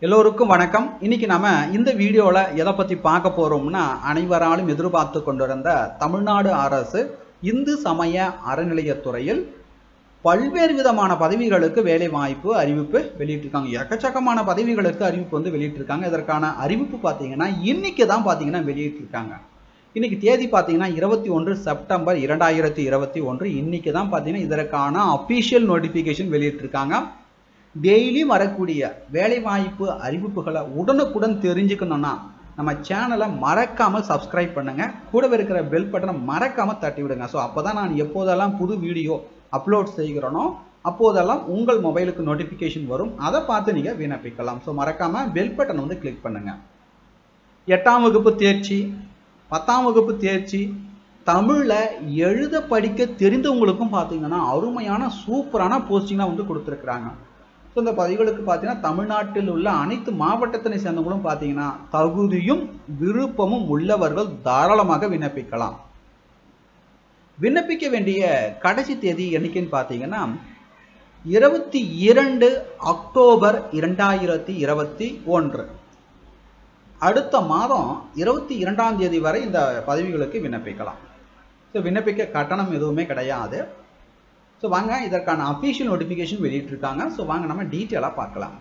எல்லோருக்கும் வணக்கம் இன்னைக்கு நாம இந்த வீடியோவில் எதை பற்றி பார்க்க போறோம்னா அனைவராலும் எதிர்பார்த்து கொண்டிருந்த தமிழ்நாடு அரசு இந்து சமய அறநிலையத்துறையில் பல்வேறு விதமான பதவிகளுக்கு வேலை வாய்ப்பு அறிவிப்பு வெளியிட்டிருக்காங்க எக்கச்சக்கமான பதவிகளுக்கு அறிவிப்பு வந்து வெளியிட்டிருக்காங்க இதற்கான அறிவிப்பு பார்த்தீங்கன்னா இன்னைக்கு தான் பார்த்தீங்கன்னா வெளியிட்டிருக்காங்க இன்னைக்கு தேதி பார்த்தீங்கன்னா இருபத்தி ஒன்று செப்டம்பர் இரண்டாயிரத்தி இருபத்தி ஒன்று இன்னைக்கு தான் பார்த்தீங்கன்னா இதற்கான அஃபீஷியல் நோட்டிஃபிகேஷன் வெளியிட்டிருக்காங்க டெய்லி வரக்கூடிய வேலைவாய்ப்பு அறிவிப்புகளை உடனுக்குடன் தெரிஞ்சுக்கணும்னா நம்ம சேனலை மறக்காமல் சப்ஸ்கிரைப் பண்ணுங்க கூடவே இருக்கிற பெல் பட்டனை மறக்காமல் தட்டி விடுங்க ஸோ அப்போ தான் நான் எப்போதெல்லாம் புது வீடியோ அப்லோட் செய்கிறேனோ அப்போதெல்லாம் உங்கள் மொபைலுக்கு நோட்டிஃபிகேஷன் வரும் அதை பார்த்து நீங்கள் விண்ணப்பிக்கலாம் ஸோ மறக்காமல் பெல் பட்டனை வந்து கிளிக் பண்ணுங்க எட்டாம் வகுப்பு தேர்ச்சி பத்தாம் வகுப்பு தேர்ச்சி தமிழில் எழுத படிக்க தெரிந்தவங்களுக்கும் பார்த்தீங்கன்னா அருமையான சூப்பரான போஸ்டிங்லாம் வந்து கொடுத்துருக்குறாங்க ஸோ இந்த பதவிகளுக்கு பார்த்தீங்கன்னா தமிழ்நாட்டில் உள்ள அனைத்து மாவட்டத்தினை சேர்ந்தவங்களும் பார்த்தீங்கன்னா தகுதியும் விருப்பமும் உள்ளவர்கள் தாராளமாக விண்ணப்பிக்கலாம் விண்ணப்பிக்க வேண்டிய கடைசி தேதி என்னைக்குன்னு பார்த்தீங்கன்னா இருபத்தி இரண்டு அக்டோபர் இரண்டாயிரத்தி இருபத்தி ஒன்று அடுத்த மாதம் இருபத்தி இரண்டாம் தேதி வரை இந்த பதவிகளுக்கு விண்ணப்பிக்கலாம் ஸோ விண்ணப்பிக்க கட்டணம் எதுவுமே கிடையாது ஸோ வாங்க இதற்கான அஃபீஷியல் நோட்டிஃபிகேஷன் வெளியிட்டிருக்காங்க ஸோ வாங்க நம்ம டீட்டெயிலாக பார்க்கலாம்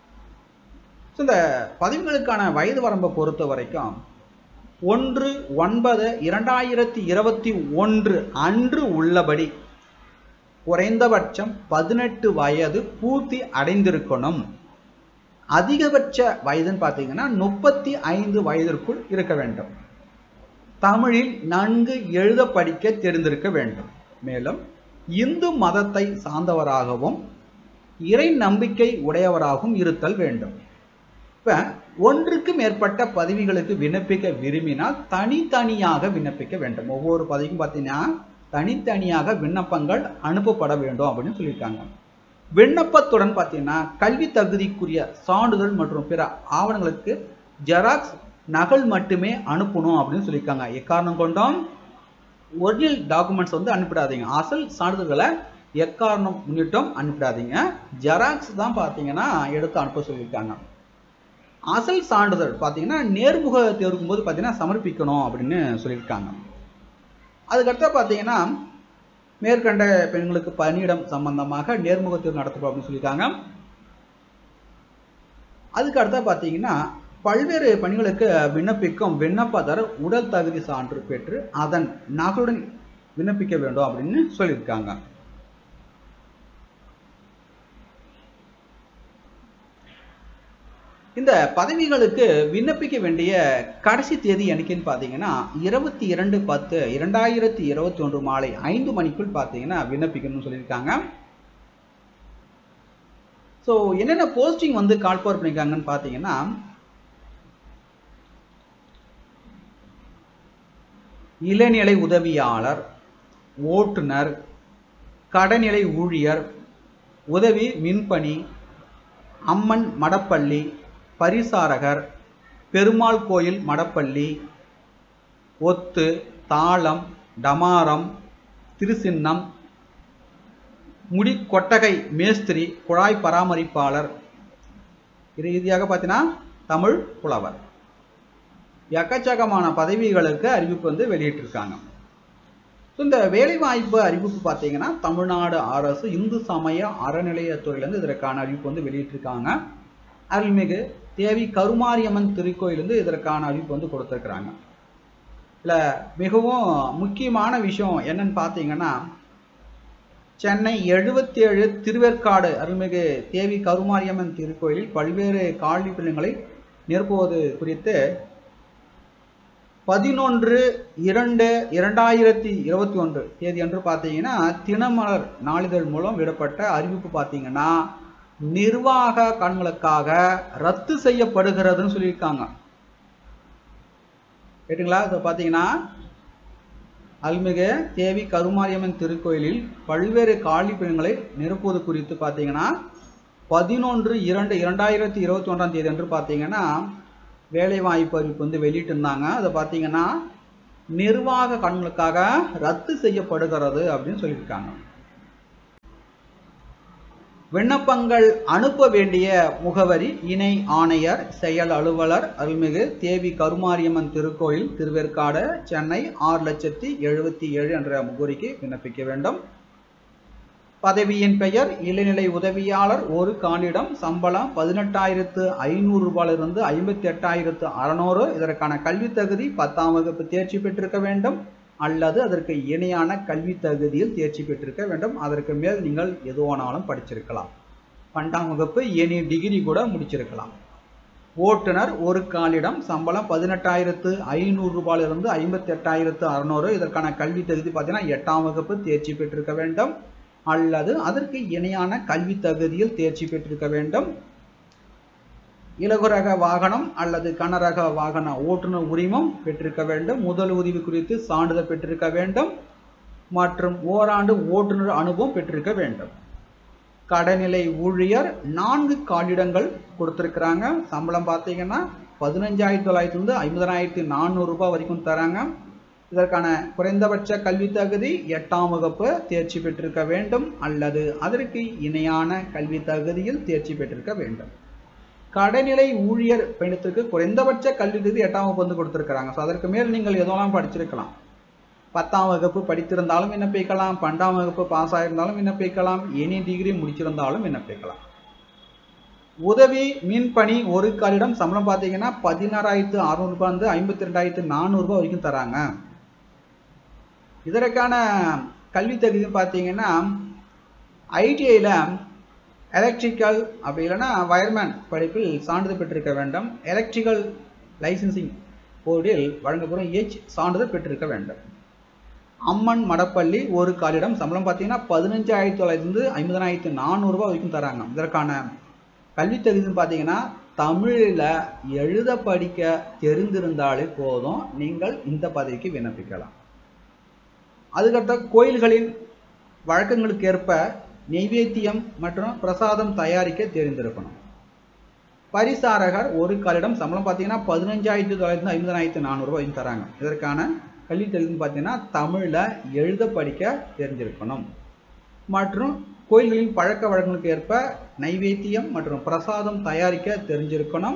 ஸோ இந்த பதவிகளுக்கான வயது வரம்பை பொறுத்த வரைக்கும் ஒன்று ஒன்பது இரண்டாயிரத்தி இருபத்தி ஒன்று அன்று உள்ளபடி குறைந்தபட்சம் பதினெட்டு வயது பூர்த்தி அடைந்திருக்கணும் அதிகபட்ச வயதுன்னு பார்த்தீங்கன்னா முப்பத்தி ஐந்து வயதிற்குள் இருக்க வேண்டும் தமிழில் நன்கு எழுத படிக்க தெரிந்திருக்க வேண்டும் மேலும் இந்து மதத்தை சார்ந்தவராகவும் இறை நம்பிக்கை உடையவராகவும் இருத்தல் வேண்டும் இப்போ ஒன்றுக்கு மேற்பட்ட பதவிகளுக்கு விண்ணப்பிக்க விரும்பினால் தனித்தனியாக விண்ணப்பிக்க வேண்டும் ஒவ்வொரு பதவிக்கும் பார்த்தீங்கன்னா தனித்தனியாக விண்ணப்பங்கள் அனுப்பப்பட வேண்டும் அப்படின்னு சொல்லியிருக்காங்க விண்ணப்பத்துடன் பார்த்தீங்கன்னா கல்வி தகுதிக்குரிய சான்றிதழ் மற்றும் பிற ஆவணங்களுக்கு ஜெராக்ஸ் நகல் மட்டுமே அனுப்பணும் அப்படின்னு சொல்லியிருக்காங்க எக்காரணம் கொண்டோம் ஒரிஜினல் டாக்குமெண்ட்ஸ் வந்து அனுப்பிடாதீங்க அசல் சான்றிதழ்களை எக்காரணம் முன்னிட்டும் அனுப்பிடாதீங்க ஜெராக்ஸ் தான் பார்த்தீங்கன்னா எடுத்து அனுப்ப சொல்லியிருக்காங்க அசல் சான்றிதழ் பார்த்தீங்கன்னா நேர்முக தேர்வுக்கும் போது பார்த்தீங்கன்னா சமர்ப்பிக்கணும் அப்படின்னு சொல்லியிருக்காங்க அதுக்கடுத்து பார்த்தீங்கன்னா மேற்கண்ட பெண்களுக்கு பணியிடம் சம்பந்தமாக நேர்முக தேர்வு நடத்தப்படும் அப்படின்னு சொல்லியிருக்காங்க அதுக்கு அடுத்த பார்த்தீங்கன்னா பல்வேறு பணிகளுக்கு விண்ணப்பிக்கும் விண்ணப்பதாரர் உடல் தகுதி சான்று பெற்று அதன் நகலுடன் விண்ணப்பிக்க வேண்டும் அப்படின்னு சொல்லியிருக்காங்க இந்த பதவிகளுக்கு விண்ணப்பிக்க வேண்டிய கடைசி தேதி என்னைக்குன்னு பார்த்தீங்கன்னா இருபத்தி இரண்டு பத்து இரண்டாயிரத்தி இருபத்தி ஒன்று மாலை ஐந்து மணிக்குள் பார்த்தீங்கன்னா விண்ணப்பிக்கணும்னு சொல்லியிருக்காங்க ஸோ என்னென்ன போஸ்டிங் வந்து கால் ஃபார் பண்ணியிருக்காங்கன்னு பார்த்தீங்கன்னா இளநிலை உதவியாளர் ஓட்டுநர் கடநிலை ஊழியர் உதவி மின்பணி அம்மன் மடப்பள்ளி பரிசாரகர் பெருமாள் கோயில் மடப்பள்ளி ஒத்து தாளம் டமாரம் திருசின்னம் முடி கொட்டகை மேஸ்திரி குழாய் பராமரிப்பாளர் ரீதியாக பார்த்தீங்கன்னா தமிழ் புலவர் எக்கச்சக்கமான பதவிகளுக்கு அறிவிப்பு வந்து வெளியிட்டிருக்காங்க ஸோ இந்த வேலைவாய்ப்பு அறிவிப்பு பார்த்தீங்கன்னா தமிழ்நாடு அரசு இந்து சமய அறநிலையத்துறையிலேருந்து இதற்கான அறிவிப்பு வந்து வெளியிட்டிருக்காங்க அருள்மிகு தேவி கருமாரியம்மன் திருக்கோயிலேருந்து இதற்கான அறிவிப்பு வந்து கொடுத்துருக்குறாங்க இல்லை மிகவும் முக்கியமான விஷயம் என்னன்னு பார்த்தீங்கன்னா சென்னை எழுபத்தி ஏழு திருவேற்காடு அருள்மிகு தேவி கருமாரியம்மன் திருக்கோயிலில் பல்வேறு காலி பிள்ளைங்களை நிரப்புவது குறித்து பதினொன்று இரண்டு இரண்டாயிரத்தி இருபத்தி ஒன்று தேதி அன்று பார்த்தீங்கன்னா தினமலர் நாளிதழ் மூலம் விடப்பட்ட அறிவிப்பு பார்த்தீங்கன்னா நிர்வாக கண்களுக்காக ரத்து செய்யப்படுகிறதுன்னு சொல்லியிருக்காங்க கேட்டுங்களா இப்போ பார்த்தீங்கன்னா அல்மிகு தேவி கருமாரியம்மன் திருக்கோயிலில் பல்வேறு காலி பெண்களை நிரப்புவது குறித்து பார்த்தீங்கன்னா பதினொன்று இரண்டு இரண்டாயிரத்தி இருபத்தி ஒன்றாம் தேதி அன்று பார்த்தீங்கன்னா வேலைவாய்ப்பு அறிவிப்பு வந்து வெளியிட்டிருந்தாங்க அதை பார்த்தீங்கன்னா நிர்வாக கண்களுக்காக ரத்து செய்யப்படுகிறது அப்படின்னு சொல்லியிருக்காங்க விண்ணப்பங்கள் அனுப்ப வேண்டிய முகவரி இணை ஆணையர் செயல் அலுவலர் அருள்மிகு தேவி கருமாரியம்மன் திருக்கோயில் திருவேற்காடு சென்னை ஆறு லட்சத்தி எழுபத்தி ஏழு என்ற முகவரிக்கு விண்ணப்பிக்க வேண்டும் பதவியின் பெயர் இளநிலை உதவியாளர் ஒரு காணிடம் சம்பளம் பதினெட்டாயிரத்து ஐநூறு ரூபாயிலிருந்து ஐம்பத்தி எட்டாயிரத்து அறநூறு இதற்கான கல்வி தகுதி பத்தாம் வகுப்பு தேர்ச்சி பெற்றிருக்க வேண்டும் அல்லது அதற்கு இணையான கல்வி தகுதியில் தேர்ச்சி பெற்றிருக்க வேண்டும் அதற்கு மேல் நீங்கள் எதுவானாலும் படிச்சிருக்கலாம் பன்னெண்டாம் வகுப்பு எனி டிகிரி கூட முடிச்சிருக்கலாம் ஓட்டுநர் ஒரு காலிடம் சம்பளம் பதினெட்டாயிரத்து ஐநூறு ரூபாயிலிருந்து ஐம்பத்தி எட்டாயிரத்து அறநூறு இதற்கான கல்வி தகுதி பார்த்தீங்கன்னா எட்டாம் வகுப்பு தேர்ச்சி பெற்றிருக்க வேண்டும் அல்லது அதற்கு இணையான கல்வி தகுதியில் தேர்ச்சி பெற்றிருக்க வேண்டும் இலகுரக வாகனம் அல்லது கனரக வாகன ஓட்டுநர் உரிமம் பெற்றிருக்க வேண்டும் முதல் உதவி குறித்து சான்றிதழ் பெற்றிருக்க வேண்டும் மற்றும் ஓராண்டு ஓட்டுநர் அனுபவம் பெற்றிருக்க வேண்டும் கடைநிலை ஊழியர் நான்கு காலிடங்கள் கொடுத்துருக்குறாங்க சம்பளம் பார்த்தீங்கன்னா பதினஞ்சாயிரத்தி தொள்ளாயிரத்தி ஐம்பதனாயிரத்தி நானூறு ரூபாய் வரைக்கும் தராங்க இதற்கான குறைந்தபட்ச கல்வி தகுதி எட்டாம் வகுப்பு தேர்ச்சி பெற்றிருக்க வேண்டும் அல்லது அதற்கு இணையான கல்வி தகுதியில் தேர்ச்சி பெற்றிருக்க வேண்டும் கடைநிலை ஊழியர் பயணத்திற்கு குறைந்தபட்ச கல்வி தகுதி எட்டாம் வகுப்பு வந்து கொடுத்துருக்காங்க ஸோ அதற்கு மேல் நீங்கள் எதெல்லாம் படிச்சிருக்கலாம் பத்தாம் வகுப்பு படித்திருந்தாலும் விண்ணப்பிக்கலாம் பன்னெண்டாம் வகுப்பு பாஸ் ஆயிருந்தாலும் விண்ணப்பிக்கலாம் எனி டிகிரி முடிச்சிருந்தாலும் விண்ணப்பிக்கலாம் உதவி மீன்பணி ஒரு காலிடம் சம்பளம் பார்த்தீங்கன்னா பதினாறாயிரத்து அறுநூறுபா வந்து ஐம்பத்தி ரெண்டாயிரத்து நானூறுபா வரைக்கும் தராங்க இதற்கான கல்வி தகுதி பார்த்தீங்கன்னா ஐடிஐயில் எலக்ட்ரிக்கல் அப்படி இல்லைன்னா வயர்மேன் படிப்பில் சான்றிதழ் பெற்றிருக்க வேண்டும் எலக்ட்ரிக்கல் லைசன்சிங் போர்டில் வழங்கப்படும் எச் சான்றிதழ் பெற்றிருக்க வேண்டும் அம்மன் மடப்பள்ளி ஒரு காலிடம் சம்பளம் பார்த்தீங்கன்னா பதினஞ்சாயிரத்தி தொள்ளாயிரத்து ஐம்பதனாயிரத்து நானூறுரூவா வரைக்கும் தராங்க இதற்கான கல்வி தகுதின்னு பார்த்தீங்கன்னா தமிழில் எழுத படிக்க தெரிந்திருந்தாலே போதும் நீங்கள் இந்த பதவிக்கு விண்ணப்பிக்கலாம் அதுக்கடுத்த கோயில்களின் வழக்கங்களுக்கு ஏற்ப நெய்வேத்தியம் மற்றும் பிரசாதம் தயாரிக்க தெரிந்திருக்கணும் பரிசாரகர் ஒரு காலிடம் சம்பளம் பார்த்தீங்கன்னா பதினஞ்சாயிரத்தி தொள்ளாயிரத்தி ஐம்பதாயிரத்தி நானூறுரூவா தராங்க இதற்கான கல்வி தகுதின்னு பார்த்தீங்கன்னா தமிழில் எழுத படிக்க தெரிஞ்சிருக்கணும் மற்றும் கோயில்களின் பழக்க வழக்கங்களுக்கு ஏற்ப நைவேத்தியம் மற்றும் பிரசாதம் தயாரிக்க தெரிஞ்சிருக்கணும்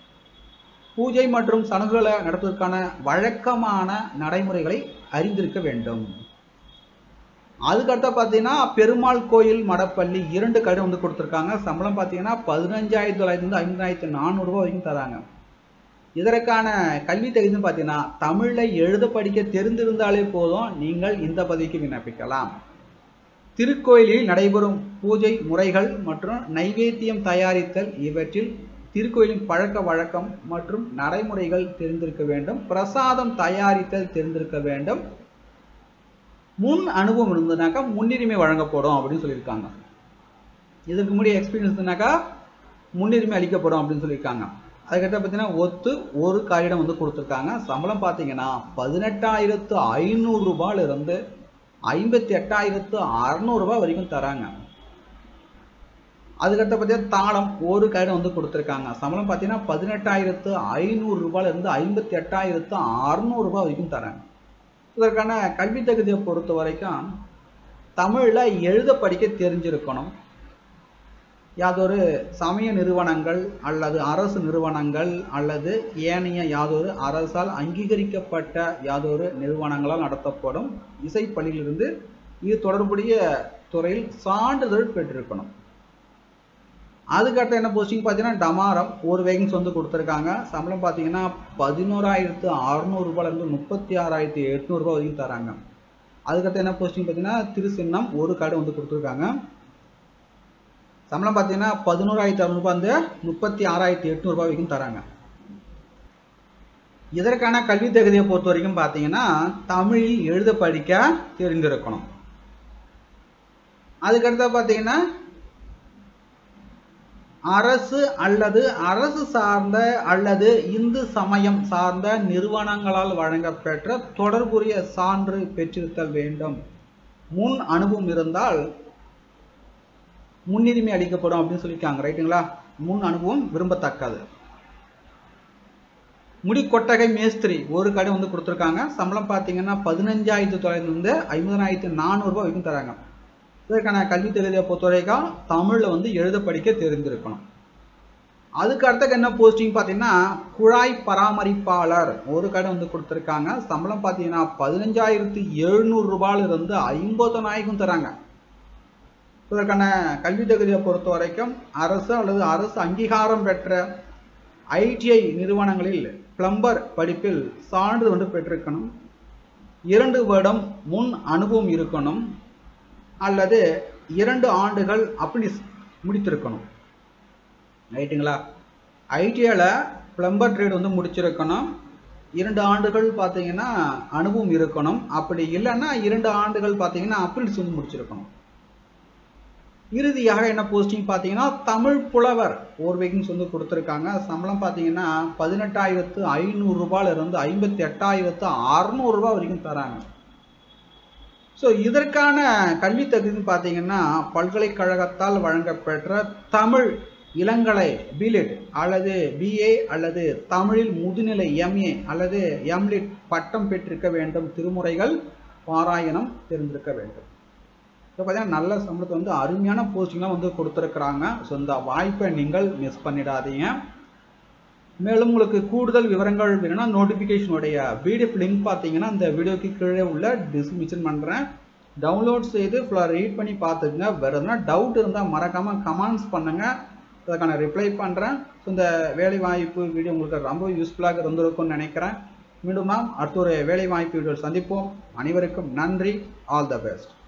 பூஜை மற்றும் சடங்குகளை நடத்துவதற்கான வழக்கமான நடைமுறைகளை அறிந்திருக்க வேண்டும் அதுக்கடுத்த பார்த்தீங்கன்னா பெருமாள் கோயில் மடப்பள்ளி இரண்டு கடிதம் வந்து கொடுத்துருக்காங்க சம்பளம் பார்த்தீங்கன்னா பதினஞ்சாயிரத்தி தொள்ளாயிரத்தி ஐம்பதாயிரத்தி நானூறுரூவா வரைக்கும் தராங்க இதற்கான கல்வி தகுதின்னு பார்த்தீங்கன்னா தமிழில் எழுத படிக்க தெரிந்திருந்தாலே போதும் நீங்கள் இந்த பதவிக்கு விண்ணப்பிக்கலாம் திருக்கோயிலில் நடைபெறும் பூஜை முறைகள் மற்றும் நைவேத்தியம் தயாரித்தல் இவற்றில் திருக்கோயிலின் பழக்க வழக்கம் மற்றும் நடைமுறைகள் தெரிந்திருக்க வேண்டும் பிரசாதம் தயாரித்தல் தெரிந்திருக்க வேண்டும் முன் அனுபவம் இருந்ததுனாக்கா முன்னுரிமை வழங்கப்படும் அப்படின்னு சொல்லியிருக்காங்க இதுக்கு முன்னாடி எக்ஸ்பீரியன்ஸ் இருந்ததுனாக்கா முன்னுரிமை அளிக்கப்படும் அப்படின்னு சொல்லியிருக்காங்க அதுக்கடுத்து பார்த்தீங்கன்னா ஒத்து ஒரு காரிடம் வந்து கொடுத்துருக்காங்க சம்பளம் பார்த்தீங்கன்னா பதினெட்டாயிரத்து ஐநூறு ரூபாயிலிருந்து ஐம்பத்தி எட்டாயிரத்து அறநூறுபா வரைக்கும் தராங்க அதுக்கடுத்த பார்த்தீங்கன்னா தாளம் ஒரு காரிடம் வந்து கொடுத்துருக்காங்க சம்பளம் பார்த்தீங்கன்னா பதினெட்டாயிரத்து ஐநூறு ரூபாயிலிருந்து ஐம்பத்தி எட்டாயிரத்து அறநூறுபா வரைக்கும் தராங்க இதற்கான கல்வி தகுதியை பொறுத்த வரைக்கும் தமிழில் எழுத படிக்க தெரிஞ்சிருக்கணும் யாதொரு சமய நிறுவனங்கள் அல்லது அரசு நிறுவனங்கள் அல்லது ஏனைய யாதொரு அரசால் அங்கீகரிக்கப்பட்ட யாதொரு நிறுவனங்களால் நடத்தப்படும் இசைப்பள்ளியிலிருந்து இது தொடர்புடைய துறையில் சான்றிதழ் பெற்றிருக்கணும் அதுக்கடுத்து என்ன போஸ்டிங் பார்த்தீங்கன்னா டமாரம் ஒரு வேகன்ஸ் வந்து கொடுத்துருக்காங்க சம்பளம் பார்த்தீங்கன்னா பதினோராயிரத்து அறுநூறுபாலேருந்து முப்பத்தி ஆறாயிரத்தி எட்நூறுபா வரைக்கும் தராங்க அதுக்கடுத்து என்ன போஸ்டிங் பார்த்தீங்கன்னா திருச்சின்னம் ஒரு கார்டு வந்து கொடுத்துருக்காங்க சம்பளம் பார்த்தீங்கன்னா பதினோராயிரத்தி அறுநூறுபா வந்து முப்பத்தி ஆறாயிரத்தி எட்நூறுபா வரைக்கும் தராங்க இதற்கான கல்வி தகுதியை பொறுத்த வரைக்கும் பார்த்தீங்கன்னா தமிழில் எழுத படிக்க தெரிந்திருக்கணும் அதுக்கடுத்த பார்த்தீங்கன்னா அரசு அல்லது அரசு சார்ந்த அல்லது இந்து சமயம் சார்ந்த நிறுவனங்களால் வழங்கப்பெற்ற தொடர்புடைய சான்று பெற்றிருத்தல் வேண்டும் முன் அனுபவம் இருந்தால் முன்னுரிமை அளிக்கப்படும் அப்படின்னு சொல்லியிருக்காங்க ரைட்டுங்களா முன் அனுபவம் விரும்பத்தக்கது முடிக்கொட்டகை மேஸ்திரி ஒரு கடை வந்து கொடுத்துருக்காங்க சம்பளம் பார்த்தீங்கன்னா பதினஞ்சாயிரத்தி தொள்ளாயிரத்துலேருந்து ஐம்பதனாயிரத்தி நானூறுரூபா வரைக்கும் தராங்க இதற்கான கல்வி தகுதியை பொறுத்த வரைக்கும் தமிழில் வந்து எழுத படிக்க தெரிந்திருக்கணும் அதுக்கு அடுத்த என்ன போஸ்டிங் பார்த்தீங்கன்னா குழாய் பராமரிப்பாளர் ஒரு கடை வந்து கொடுத்துருக்காங்க சம்பளம் பார்த்தீங்கன்னா பதினஞ்சாயிரத்தி எழுநூறு ரூபாயிலிருந்து ஐம்பதனாயிரம் தராங்க இதற்கான கல்வி தகுதியை பொறுத்த வரைக்கும் அரசு அல்லது அரசு அங்கீகாரம் பெற்ற ஐடிஐ நிறுவனங்களில் பிளம்பர் படிப்பில் சான்று வந்து பெற்றிருக்கணும் இரண்டு வருடம் முன் அனுபவம் இருக்கணும் அல்லது இரண்டு ஆண்டுகள் அப்படி முடித்திருக்கணும் ரைட்டுங்களா ஐடிஐல பிளம்பர் ட்ரேட் வந்து முடிச்சிருக்கணும் இரண்டு ஆண்டுகள் பார்த்தீங்கன்னா அனுபவம் இருக்கணும் அப்படி இல்லைன்னா இரண்டு ஆண்டுகள் பார்த்தீங்கன்னா அப்ரில்ஸ் வந்து முடிச்சிருக்கணும் இறுதியாக என்ன போஸ்டிங் பார்த்தீங்கன்னா தமிழ் புலவர் ஒரு வேகன்ஸ் வந்து கொடுத்துருக்காங்க சம்பளம் பார்த்தீங்கன்னா பதினெட்டாயிரத்து ஐநூறு ரூபாயிலிருந்து ஐம்பத்தி எட்டாயிரத்து அறநூறுரூபா வரைக்கும் தராங்க ஸோ இதற்கான கல்வி தகுதி பார்த்தீங்கன்னா பல்கலைக்கழகத்தால் வழங்கப்பெற்ற தமிழ் இளங்கலை பிலிட் அல்லது பிஏ அல்லது தமிழில் முதுநிலை எம்ஏ அல்லது எம்லிட் பட்டம் பெற்றிருக்க வேண்டும் திருமுறைகள் பாராயணம் தெரிந்திருக்க வேண்டும் ஸோ பார்த்தீங்கன்னா நல்ல சம்பளத்தை வந்து அருமையான போஸ்டிங்லாம் வந்து கொடுத்துருக்குறாங்க ஸோ இந்த வாய்ப்பை நீங்கள் மிஸ் பண்ணிடாதீங்க மேலும் உங்களுக்கு கூடுதல் விவரங்கள் வேணும்னா நோட்டிஃபிகேஷனுடைய பிடிஎஃப் லிங்க் பார்த்தீங்கன்னா இந்த வீடியோக்கு கீழே உள்ள டிஸ்கிரிப்ஷன் பண்ணுறேன் டவுன்லோட் செய்து ஃபுல்லாக ரீட் பண்ணி பார்த்துக்குங்க வேறு எதுனா டவுட் இருந்தால் மறக்காமல் கமெண்ட்ஸ் பண்ணுங்கள் அதுக்கான ரிப்ளை பண்ணுறேன் ஸோ இந்த வேலை வாய்ப்பு வீடியோ உங்களுக்கு ரொம்ப யூஸ்ஃபுல்லாக இருந்திருக்கும்னு நினைக்கிறேன் மீண்டும் நாம் அடுத்த ஒரு வேலை வாய்ப்பு வீடியோ சந்திப்போம் அனைவருக்கும் நன்றி ஆல் த பெஸ்ட்